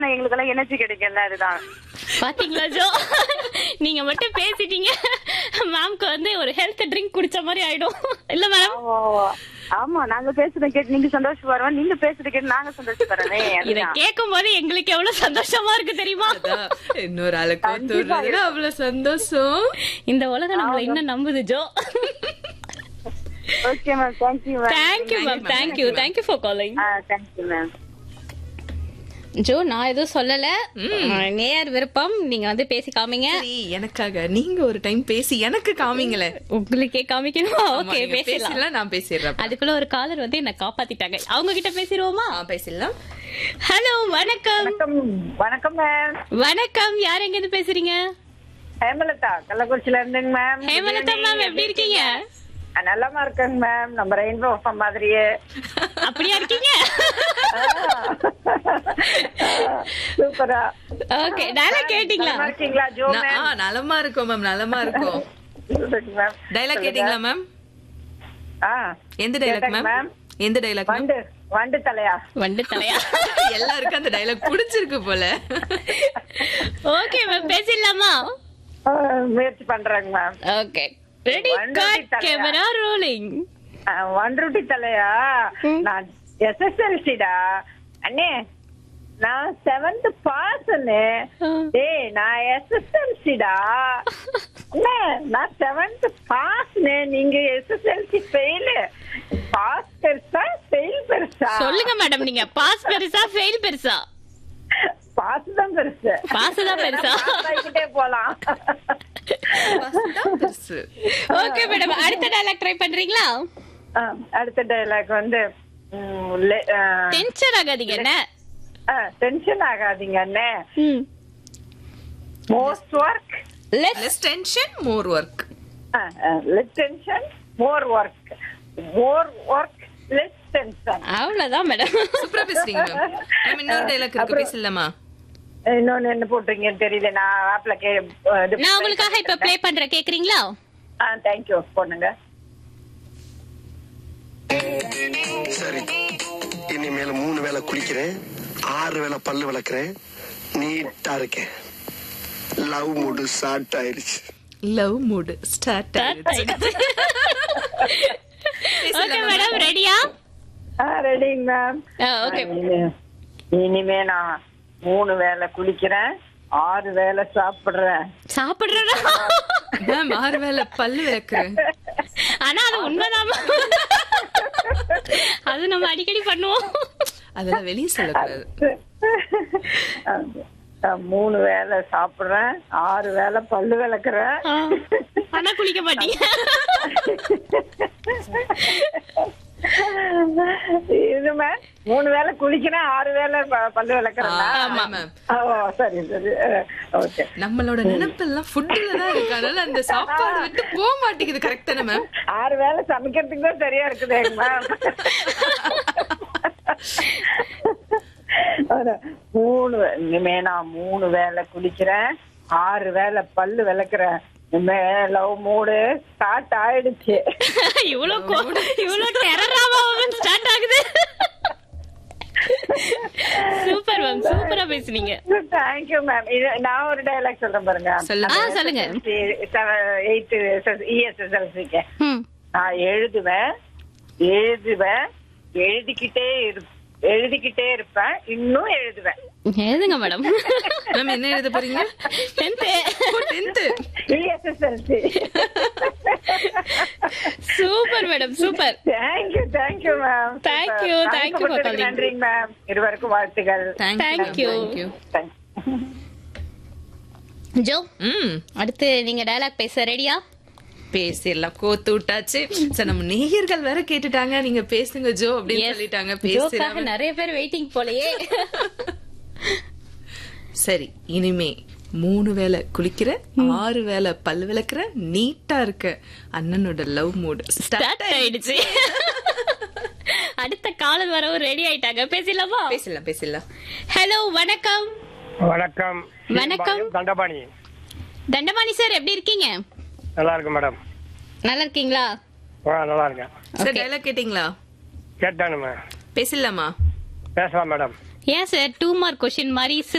எங்களுக்கு எல்லாம் எனர்ஜி கிடைக்கல அதுதான் பாத்தீங்களா ஜோ நீங்க மட்டும் பேசிட்டீங்க மேம்க்கு வந்து ஒரு ஹெல்த் ட்ரிங்க் குடிச்ச மாதிரி ஆயிடும் இல்ல மேடம் ஆமா, ஆமா நாங்க பேசுறத கேட்டு நீங்க சந்தோஷப்படுவோம் நீங்க பேசுறத கேட்டு நாங்க சந்தோஷப்படுறோமே இத அதுதான். கேட்கும் போது எங்களுக்கு எவ்வளவு சந்தோஷமா இருக்கு தெரியுமா அதான், இன்னொரு ஆளை கோத்து விடுறதுல அவ்வளவு சந்தோஷம் இந்த உலகம் நம்மள இன்னும் நம்புது Jo okay ma'am thank you ma'am thank you ma'am thank you thank you for calling ah thank you ma'am Jo நான் எதுவும் சொல்லல நேர் விருப்பம் நீங்க வந்து பேசி காமிங்க சரி எனக்காக நீங்க ஒரு டைம் பேசி எனக்கு காமிங்களே உங்களுக்கே காமிக்கணுமா ஆமா, ஓகே நீங்க பேசலாம் பேசலாம் நான் பேசிடுறேன் அதுக்குள்ள ஒரு காலர் வந்து என்ன காப்பாத்திட்டாங்க அவங்க கிட்ட பேசிடுவோமா ஆ, பேசிடலாம் ஹலோ வணக்கம் வணக்கம் வணக்கம் மேம் வணக்கம் யார் எங்க இருந்து பேசுறீங்க ஹேமலதா கள்ளக்குறிச்சில இருந்துங்க மேம் ஹேமலதா மேம் எப்படி இருக்கீங்க நல்லாமா இருக்கேங்க மேம் நம்ம ரெயின்போ மாதிரியே அப்படியா இருக்கீங்க சூப்பரா ஓகே நல்லா கேட்டீங்களா நலமா இருக்கீங்களா ஜோ நான்- மேம் ஆ, நலமா இருக்கோம் மேம் நலமா இருக்கோம் மேம் டைலாக் கேட்டீங்களா மேம் ஆ எந்த டைலாக் கேட்டேங்க மேம் எந்த டைலாக் மேம் வண்டு வண்டு தலையா வண்டு தலையா எல்லாருக்கும் அந்த டைலாக் பிடிச்சிருக்கு போல ஓகே மேம் பேசிடலாமா ஆ, முயற்சி பண்றேங்க மேம் ஓகே ரெடி வண்டு கட் தலையா. கேமரா ரோலிங் ஆ, வண்டுருட்டி தலையா நான் எஸ்எஸ்எல்சிடா அண்ணே நான் செவன்த் பாஸ்னு டேய் நான் எஸ்எஸ்எல்சிடா அண்ணே நான் செவன்த் பாஸ்னு நீங்க எஸ்எஸ்எல்சி ஃபெயில் பாஸ் பெருசா ஃபெயில் பெருசா சொல்லுங்க மேடம் நீங்க பாஸ் பெருசா ஃபெயில் பெருசா பாஸ் தான் பெருசு பாஸ் தான் பெருசா pass ஆகிக்கிட்டே போலாம் அதான் பெருசு. ஓகே மேடம் அடுத்த டைலாக் ட்ரை பண்றீங்களா ஆ, அடுத்த டைலாக் வந்து டென்ஷன் ஆகாதீங்க என்ன டென்ஷன் ஆகாதீங்க அண்ணே ம் most work less less tension more work less tension more work more work less tension அவ்வளவுதான் மேடம் சூப்பரா பேசுறீங்க மேம் மேம் இன்னொரு டைலாக் இருக்கு பேசலாமா இன்னொன்னு என்ன போட்டிருக்கீங்கன்னு தெரியல நான் ஆப்ல கே இது- நான் உங்களுக்காக இப்ப ப்ளே பண்றேன் கேக்குறீங்களா ஆ தேங்க்யூ போடுங்க சரி இனிமேல மூணு வேளை குளிக்கிறேன் ஆறு வேளை பல்லு விளக்குறேன் நீட்டா இருக்கேன் லவ் மூடு ஸ்டார்ட் ஆயிருச்சு love mood start okay madam ரெடியா ஆ ரெடிங்க மேம் ஓகே இனிமே நான் மூணு வேளை குளிக்கிறேன் ஆறு வேளை சாப்பிடுறேன் சாப்பிடுறா மேம் ஆறு வேளை பல்லு விளக்குறேன் ஆனா அது உண்மைதான் ma'am. அது நம்ம அடிக்கடி பண்ணுவோம் அதெல்லாம் வெளியே சொல்லக்கூடாது நான் மூணு வேளை சாப்பிடுறேன் ஆறு வேளை பல்லு விளக்குறேன் ஆ. ஆனா குளிக்க மாட்டீங்க இதுமே மூணு வேளை குளிக்கிறேன் ஆறு வேளை ப- பல்லு விளக்குறேன் ஆமா மேம் ஓ சரி சரி ஓகே நம்மளோட நினைப்பெல்லாம் ஃபுட்ல தான் இருக்கு அதனால அந்த சாப்பாடு விட்டு போக மாட்டேங்குது கரெக்ட் தானே மேம் ஆறு வேளை சமைக்கிறதுக்கு தான் சரியா இருக்குது மேம் மூணு வே- இனிமே நான் மூணு வேளை குளிக்கிறேன் ஆறு வேளை பல்லு விளக்குறேன் இனிமே லவ் மூடு ஸ்டார்ட் ஆயிடுச்சு இவ்வளவு கோ- இவ்வளவு டெரராவா ஸ்டார்ட் ஆகுது சூப்பர் மேம் சூப்பரா பேசுனீங்க தேங்க்யூ மேம் இது நான் ஒரு டைலாக் சொல்றேன் பாருங்க சொல்லுங்க. ஆ, சொல்லுங்க. எயித்து இஎஸ்எஸ்எல்சிக்கு ம் நான் எழுதுவேன் எழுதுவேன் எழுதிக்கிட்டே இரு எழுதிக்கிட்டே இருப்பேன் இன்னும் எழுதுவேன் எழுதுங்க மேடம் மேம் என்ன எழுத போறீங்க tenth tenth SSLC super madam super thank you thank you ma'am Thank you, thank you for calling. நன்றிங்க மேம் இருவருக்கும் வாழ்த்துக்கள் Thank you. Thank you Thank you. Jo ம் அடுத்து நீங்க டயலாக் பேச ரெடியா பேசிடலாம் கோத்து விட்டாச்சு சரி நம்ம நேயர்கள் வேற கேட்டுட்டாங்க நீங்க பேசுங்க ஜோ அப்படின்னு சொல்லிட்டாங்க ஜோக்காக பேசலாம் நிறைய பேர் வெயிட்டிங் போலயே சரி இனிமே மூணு வேளை குளிக்கிற ஆறு வேளை பல்லு விளக்குற நீட்டா இருக்க அண்ணனோட லவ் மூடு ஸ்டார்ட் ஆயிடுச்சு அடுத்த காலர் வரவும் ரெடி ஆயிட்டாங்க பேசலாமா பேசலாம் பேசலாம் ஹலோ வணக்கம் வணக்கம் வணக்கம். தண்டபாணி தண்டபாணி சார் எப்படி இருக்கீங்க நல்லா இருக்கு மேடம் நல்லா இருக்கீங்களா ஆ நல்லா இருக்கேன் சார் டைலாக் கேட்டீங்களா கேட்டானுமே பேசலாமா பேசலாம் மேடம் ஏன் சார் டூ மார்க் கொஸ்டின் மாதிரி